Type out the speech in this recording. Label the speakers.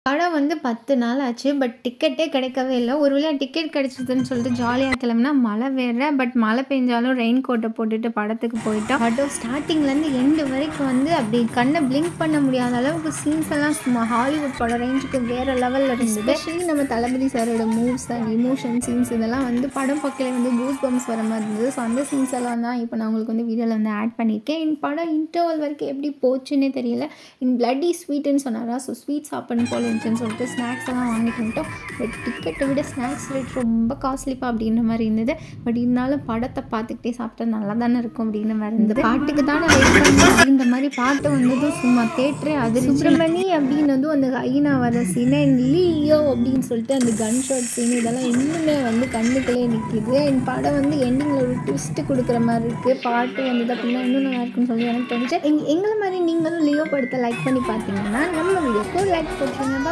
Speaker 1: படம் வந்து 10 நாள் ஆச்சு. பட் டிக்கெட்டே கிடைக்கவே இல்ல. ஒரு வழியா டிக்கெட் கிடைச்சதுன்னு சொல்லிட்டு ஜாலியா கிளம்புனா, மழை வேற. பட் மழை பெஞ்சாலும் ரெயின் கோட்ட போட்டுட்டு படத்துக்கு போயிட்டோம். பட் ஸ்டார்ட்டிங்லேருந்து எண்டு வரைக்கும் வந்து அப்படி கண்ண பிளிங்க் பண்ண முடியாத அளவுக்கு சீன்ஸ் எல்லாம் சும்மா ஹாலிவுட் படம் ரேஞ்சுக்கு வேற லெவல்ல இருந்தது. எஸ்பெஷலி நம்ம தளபதி சாரோட மூவ்ஸ் அண்ட் இமோஷன் சீன்ஸ் இதெல்லாம் வந்து படம் பார்க்கல வந்து கூஸ் பம்ப்ஸ் வர மாதிரி இருந்தது. ஸோ அந்த சீன்ஸ் எல்லாம் தான் இப்போ நான் உங்களுக்கு வந்து வீடியோவில் வந்து ஆட் பண்ணியிருக்கேன். என் படம் இன்டர்வல் வரைக்கும் எப்படி போச்சுன்னே தெரியல. இன் பிளட்டி ஸ்வீட்டுன்னு சொன்னாரா, ஸோ ஸ்வீட் சாப்பிடணும் போல இருந்துச்சுன்னு சொல்லிட்டு ஸ்நாக்ஸ் எல்லாம் வாங்கிட்டு வந்துட்டோம். பட் டிக்கெட்டை விட ஸ்நாக்ஸ் ரேட் ரொம்ப காஸ்ட்லிப்பா அப்படின்ற மாதிரி இருந்தது. பட் இருந்தாலும் படத்தை பார்த்துக்கிட்டே சாப்பிட்டா நல்லா தானே இருக்கும் அப்படின்ற மாதிரி இருந்தது. பாட்டுக்கு தான் நான் வெயிட் பண்ணேன் அப்படின்ற மாதிரி பாட்டு வந்ததும் சும்மா தேட்டரே அதிர்ச்சி. சுப்ரமணி அப்படின்னதும் அந்த ஐனா வர சீனு லியோ அப்படின்னு சொல்லிட்டு அந்த கன் ஷாட் சீன் இதெல்லாம் இன்னுமே வந்து கண்ணுக்குள்ளே நிற்கிது. என் படம் வந்து எண்டிங்கில் ஒரு ட்விஸ்ட் கொடுக்குற மாதிரி இருக்குது. பாட்டு வந்தது அப்படின்னா இன்னும் நல்லா இருக்குன்னு சொல்லி எனக்கு தோணுச்சு. எங் எங்களை மாதிரி நீங்களும் லியோ படத்தை லைக் பண்ணி பார்த்தீங்கன்னா நம்ம வீடியோக்கு லைக் போட்டுருங்க.